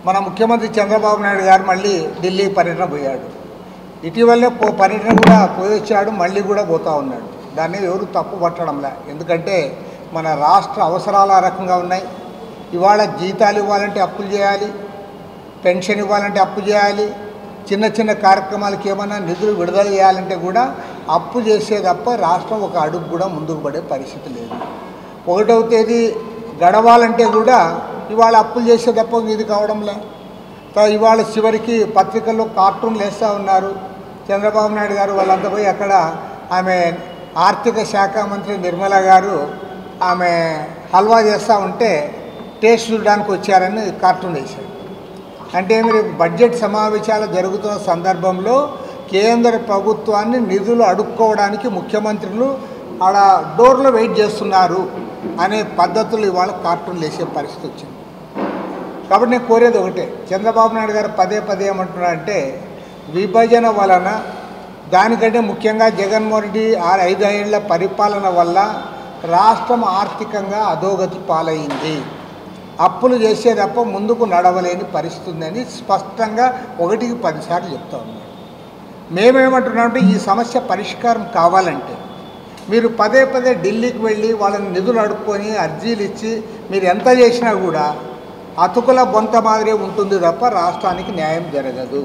మన ముఖ్యమంత్రి చంద్రబాబు నాయుడు గారు మళ్ళీ ఢిల్లీ పర్యటన పోయాడు ఇటీవలే పో పర్యటన కూడా పోయి వచ్చాడు మళ్ళీ కూడా పోతా ఉన్నాడు దాన్ని ఎవరు తప్పు పట్టడంలే ఎందుకంటే మన రాష్ట్ర అవసరాలు ఆ రకంగా ఉన్నాయి ఇవాళ జీతాలు ఇవ్వాలంటే అప్పులు చేయాలి పెన్షన్ ఇవ్వాలంటే అప్పు చేయాలి చిన్న చిన్న కార్యక్రమాలకి ఏమైనా నిధులు విడుదల చేయాలంటే కూడా అప్పు చేసే తప్ప రాష్ట్రం ఒక అడుగు కూడా ముందుకు పడే పరిస్థితి లేదు ఒకటవ తేదీ గడవాలంటే కూడా ఇవాళ అప్పులు చేసే తప్ప ఇది కావడంలే తా- ఇవాళ చివరికి పత్రికల్లో కార్టూన్లు వేస్తూ ఉన్నారు చంద్రబాబు నాయుడు గారు వాళ్ళంతా పోయి అక్కడ ఆమె ఆర్థిక శాఖ మంత్రి నిర్మల గారు ఆమె హల్వా చేస్తూ ఉంటే టేస్ట్ చూడడానికి వచ్చారని కార్టూన్ వేశారు అంటే మీరు బడ్జెట్ సమావేశాలు జరుగుతున్న సందర్భంలో కేంద్ర ప్రభుత్వాన్ని నిధులు అడుక్కోవడానికి ముఖ్యమంత్రులు ఆడ డోర్లో వెయిట్ చేస్తున్నారు అనే పద్ధతులు ఇవాళ కార్టూన్లు వేసే పరిస్థితి వచ్చింది కాబట్టి నేను కోరేది ఒకటే చంద్రబాబు నాయుడు గారు పదే పదే ఏమంటున్నారంటే విభజన వలన దానికంటే ముఖ్యంగా జగన్మోహన్ రెడ్డి ఆరు ఐదు ఏళ్ల పరిపాలన వల్ల రాష్ట్రం ఆర్థికంగా అధోగతి పాలైంది అప్పులు చేసే తప్ప ముందుకు నడవలేని పరిస్థితి ఉందని స్పష్టంగా ఒకటికి పదిసార్లు చెప్తా ఉన్నాడు మేమేమంటున్నామంటే ఈ సమస్య పరిష్కారం కావాలంటే మీరు పదే పదే ఢిల్లీకి వెళ్ళి వాళ్ళని నిధులు అడుక్కొని అర్జీలు ఇచ్చి మీరు ఎంత చేసినా కూడా అతుకుల బొంత మాదిరి ఉంటుంది తప్ప రాష్ట్రానికి న్యాయం జరగదు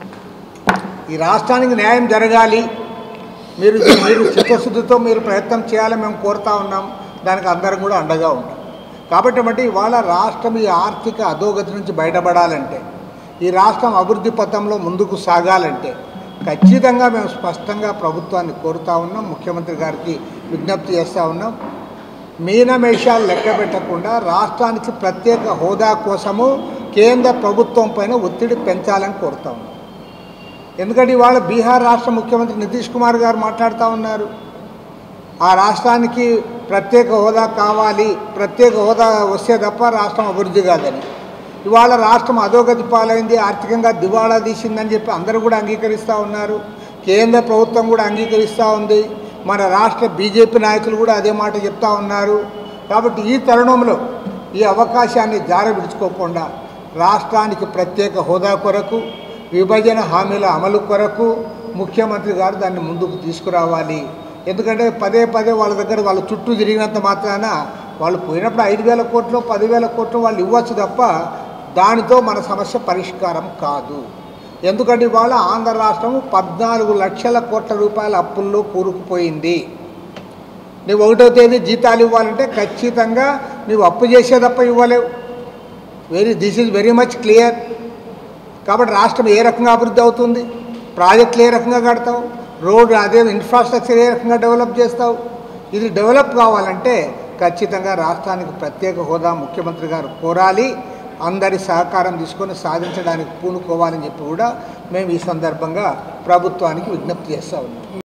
ఈ రాష్ట్రానికి న్యాయం జరగాలి మీరు మీరు చిత్తశుద్ధితో మీరు ప్రయత్నం చేయాలని మేము కోరుతా ఉన్నాం దానికి అందరం కూడా అండగా ఉంటాం కాబట్టి బట్టి ఇవాళ రాష్ట్రం ఈ ఆర్థిక అధోగతి నుంచి బయటపడాలంటే ఈ రాష్ట్రం అభివృద్ధి పథంలో ముందుకు సాగాలంటే ఖచ్చితంగా మేము స్పష్టంగా ప్రభుత్వాన్ని కోరుతా ఉన్నాం ముఖ్యమంత్రి గారికి విజ్ఞప్తి చేస్తూ ఉన్నాం మీనమేషాలు లెక్క పెట్టకుండా రాష్ట్రానికి ప్రత్యేక హోదా కోసము కేంద్ర ప్రభుత్వం పైన ఒత్తిడి పెంచాలని కోరుతా ఉన్నాం ఎందుకంటే ఇవాళ బీహార్ రాష్ట్ర ముఖ్యమంత్రి నితీష్ కుమార్ గారు మాట్లాడుతూ ఉన్నారు ఆ రాష్ట్రానికి ప్రత్యేక హోదా కావాలి ప్రత్యేక హోదా వస్తే తప్ప రాష్ట్రం అభివృద్ధి కాదని ఇవాళ రాష్ట్రం అధోగతి పాలైంది ఆర్థికంగా దివాళా తీసిందని చెప్పి అందరూ కూడా అంగీకరిస్తూ ఉన్నారు కేంద్ర ప్రభుత్వం కూడా అంగీకరిస్తూ ఉంది మన రాష్ట్ర బీజేపీ నాయకులు కూడా అదే మాట చెప్తా ఉన్నారు కాబట్టి ఈ తరుణంలో ఈ అవకాశాన్ని జార విడుచుకోకుండా రాష్ట్రానికి ప్రత్యేక హోదా కొరకు విభజన హామీల అమలు కొరకు ముఖ్యమంత్రి గారు దాన్ని ముందుకు తీసుకురావాలి ఎందుకంటే పదే పదే వాళ్ళ దగ్గర వాళ్ళ చుట్టూ తిరిగినంత మాత్రాన వాళ్ళు పోయినప్పుడు ఐదు వేల కోట్లు పదివేల కోట్లు వాళ్ళు ఇవ్వచ్చు తప్ప దానితో మన సమస్య పరిష్కారం కాదు ఎందుకంటే ఇవాళ ఆంధ్ర రాష్ట్రం పద్నాలుగు లక్షల కోట్ల రూపాయల అప్పుల్లో కూరుకుపోయింది నువ్వు ఒకటో తేదీ జీతాలు ఇవ్వాలంటే ఖచ్చితంగా నువ్వు అప్పు చేసే తప్ప ఇవ్వలేవు very this is very much clear కాబట్టి రాష్ట్రం ఏ రకంగా అభివృద్ధి అవుతుంది ప్రాజెక్టులు ఏ రకంగా కడతావు రోడ్ అదే ఇన్ఫ్రాస్ట్రక్చర్ ఏ రకంగా డెవలప్ చేస్తావు ఇది డెవలప్ కావాలంటే ఖచ్చితంగా రాష్ట్రానికి ప్రత్యేక హోదా ముఖ్యమంత్రి గారు కోరాలి అందరి సహకారం తీసుకొని సాధించడానికి పూనుకోవాలని చెప్పి కూడా మేము ఈ సందర్భంగా ప్రభుత్వానికి విజ్ఞప్తి చేస్తూ ఉన్నాం